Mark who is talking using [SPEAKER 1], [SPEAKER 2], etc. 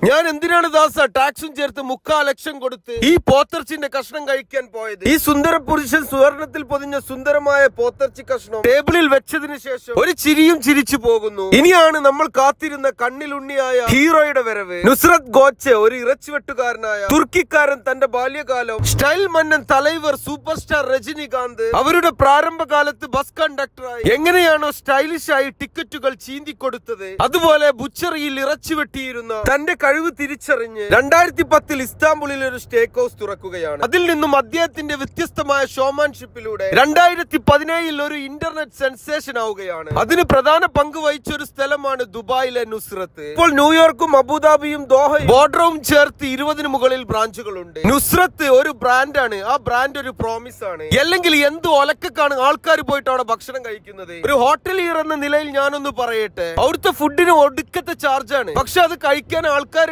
[SPEAKER 1] ഞാൻ എന്തിനാണ് ദാസ ടാക്സും ചേർത്ത് മുക്കാ ലക്ഷം കൊടുത്ത് ഈ പോത്തർച്ചിന്റെ കഷ്ണം കഴിക്കാൻ പോയത് ഈ സുന്ദര പുരുഷൻ സുവർണത്തിൽ പൊതിഞ്ഞ സുന്ദരമായ പോത്തർച്ചി കഷ്ണം ടേബിളിൽ വെച്ചതിന് ശേഷം ഒരു ചിരിയും ചിരിച്ചു പോകുന്നു ഇനിയാണ് നമ്മൾ കാത്തിരുന്ന കണ്ണിലുണ്ണിയായ ഹീറോയുടെ വരവ് നുസ്രത് ഗോച്ചെ ഒരു ഇറച്ചിവെട്ടുകാരനായ തുർക്കിക്കാരൻ തന്റെ ബാല്യകാലം സ്റ്റൈൽ മന്നൻ തലൈവർ സൂപ്പർ സ്റ്റാർ രജനികാന്ത് അവരുടെ പ്രാരംഭകാലത്ത് ബസ് കണ്ടക്ടറായി എങ്ങനെയാണോ സ്റ്റൈലിഷ് ആയി ടിക്കറ്റുകൾ ചീന്തിക്കൊടുത്തത് അതുപോലെ ബുച്ചറിയിൽ ഇറച്ചി വെട്ടിയിരുന്ന തന്റെ കഴിവ് തിരിച്ചറിഞ്ഞ് രണ്ടായിരത്തി പത്തിൽ ഇസ്താംബുളിൽ ഒരു സ്റ്റേക്ക് ഹൗസ് തുറക്കുകയാണ് അതിൽ നിന്നും അദ്ദേഹത്തിന്റെ വ്യത്യസ്തമായ ഷോമാൻഷിപ്പിലൂടെ രണ്ടായിരത്തി പതിനേഴിൽ ഒരു ഇന്റർനെറ്റ് സെൻസേഷൻ ആവുകയാണ് അതിന് പ്രധാന പങ്ക് വഹിച്ച ഒരു സ്ഥലമാണ് ദുബായിലെ നുസ്രത്ത് ഇപ്പോൾ ന്യൂയോർക്കും അബുദാബിയും ദോഹയും ബോർഡറും ചേർത്ത് ഇരുപതിന് മുകളിൽ ബ്രാഞ്ചുകളുണ്ട് നുസ്രത്ത് ഒരു ബ്രാൻഡാണ് ആ ബ്രാൻഡ് ഒരു പ്രോമിസ് ആണ് അല്ലെങ്കിൽ എന്ത് ഒലക്കാണ് ആൾക്കാർ പോയിട്ട് അവിടെ ഭക്ഷണം കഴിക്കുന്നത് ഒരു ഹോട്ടൽ ഈർ എന്ന നിലയിൽ ഞാനൊന്ന് പറയട്ടെ അവിടുത്തെ ഫുഡിന് ഒടുക്കത്തെ ചാർജാണ് പക്ഷെ അത് കഴിക്കാൻ ആൾക്കാർ